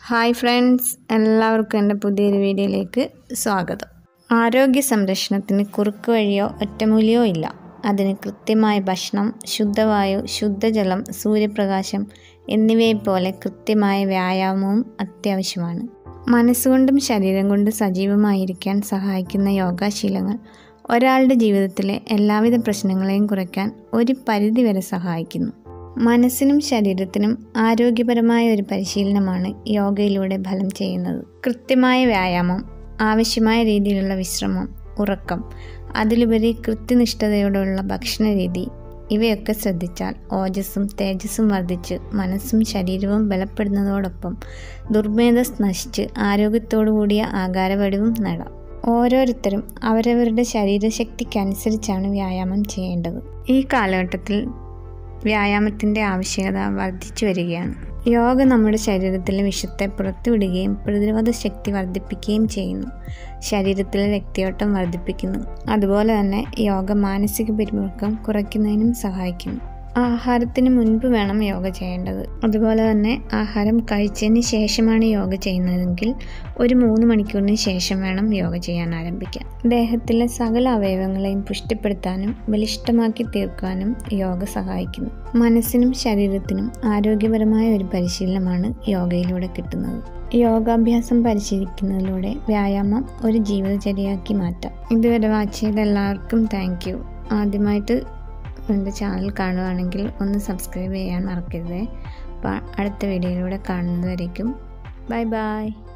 hi friends എല്ലാവർക്കും എൻ്റെ പുതിയൊരു വീഡിയോയിലേക്ക് സ്വാഗതം ആരോഗ്യ സംരക്ഷണത്തിന് കുറുക്ക് വഴിയോ ഒറ്റമൂലിയോ ഇല്ല അതിന് കൃത്യമായ ഭക്ഷണം ശുദ്ധവായു ശുദ്ധജലം സൂര്യപ്രകാശം എന്നിവയെപ്പോലെ കൃത്യമായ വ്യായാമവും അത്യാവശ്യമാണ് മനസ്സുകൊണ്ടും ശരീരം കൊണ്ടും സജീവമായിരിക്കാൻ സഹായിക്കുന്ന യോഗാശീലങ്ങൾ ഒരാളുടെ ജീവിതത്തിലെ എല്ലാവിധ പ്രശ്നങ്ങളെയും കുറയ്ക്കാൻ ഒരു പരിധിവരെ സഹായിക്കുന്നു മനസ്സിനും ശരീരത്തിനും ആരോഗ്യപരമായ ഒരു പരിശീലനമാണ് യോഗയിലൂടെ ഫലം ചെയ്യുന്നത് കൃത്യമായ വ്യായാമം ആവശ്യമായ രീതിയിലുള്ള വിശ്രമം ഉറക്കം അതിലുപരി കൃത്യനിഷ്ഠതയോടുള്ള ഭക്ഷണ രീതി ഇവയൊക്കെ ശ്രദ്ധിച്ചാൽ ഓജസ്സും തേജസ്സും വർദ്ധിച്ച് മനസ്സും ശരീരവും ബലപ്പെടുന്നതോടൊപ്പം ദുർമേധസ് നശിച്ച് ആരോഗ്യത്തോടു കൂടിയ ആകാരവടിവും നേടാം ഓരോരുത്തരും അവരവരുടെ ശരീരശക്തിക്കനുസരിച്ചാണ് വ്യായാമം ചെയ്യേണ്ടത് ഈ കാലഘട്ടത്തിൽ വ്യായാമത്തിൻ്റെ ആവശ്യകത വർദ്ധിച്ചു വരികയാണ് യോഗ നമ്മുടെ ശരീരത്തിലെ വിഷത്തെ പുറത്തുവിടുകയും പ്രതിരോധ ശക്തി വർദ്ധിപ്പിക്കുകയും ചെയ്യുന്നു ശരീരത്തിലെ രക്തയോട്ടം വർദ്ധിപ്പിക്കുന്നു അതുപോലെ തന്നെ യോഗ മാനസിക പിരിമുറുക്കം കുറയ്ക്കുന്നതിനും സഹായിക്കുന്നു ആഹാരത്തിന് മുൻപ് വേണം യോഗ ചെയ്യേണ്ടത് അതുപോലെ തന്നെ ആഹാരം കഴിച്ചതിന് ശേഷമാണ് യോഗ ചെയ്യുന്നതെങ്കിൽ ഒരു മൂന്ന് മണിക്കൂറിന് ശേഷം വേണം യോഗ ചെയ്യാൻ ആരംഭിക്കാൻ ദേഹത്തിലെ സകല അവയവങ്ങളെയും പുഷ്ടിപ്പെടുത്താനും ബലിഷ്ടമാക്കി തീർക്കാനും യോഗ സഹായിക്കുന്നു മനസ്സിനും ശരീരത്തിനും ആരോഗ്യപരമായ ഒരു പരിശീലനമാണ് യോഗയിലൂടെ കിട്ടുന്നത് യോഗാഭ്യാസം പരിശീലിക്കുന്നതിലൂടെ വ്യായാമം ഒരു ജീവിതചര്യയാക്കി മാറ്റാം ഇതുവരെ വാച്ച് ചെയ്ത എല്ലാവർക്കും താങ്ക് യു ആദ്യമായിട്ട് എൻ്റെ ചാനൽ കാണുകയാണെങ്കിൽ ഒന്ന് സബ്സ്ക്രൈബ് ചെയ്യാൻ മറക്കരുത് അപ്പോൾ അടുത്ത വീഡിയോയിലൂടെ കാണുന്നതായിരിക്കും ബൈ ബൈ